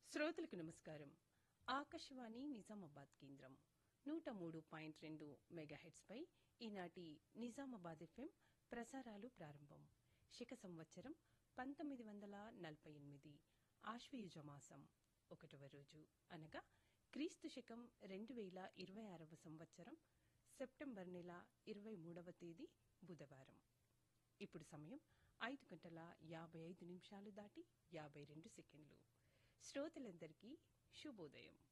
శ్రోతలకు నమస్కారం ఆకాశవాణి నిజామాబాద్ కేంద్రం నూట మూడు పాయింట్ రెండు మెగాహెట్స్ పై ఈనాటి నిజామాబాద్ ఎఫ్ఎం ప్రసారాలు ప్రారంభం శక సంవత్సరం పంతొమ్మిది వందల నలభై ఎనిమిది ఆశ్వయుజ మాసం ఒకటవ రోజు అనగా క్రీస్తు శకం రెండు వేల ఇరవై ఆరవ సంవత్సరం సెప్టెంబర్ నెల ఇరవై మూడవ తేదీ బుధవారం ఇప్పుడు సమయం ఐదు గంటల యాభై ఐదు నిమిషాలు దాటి యాభై రెండు సెకండ్లు శ్రోతలందరికీ శుభోదయం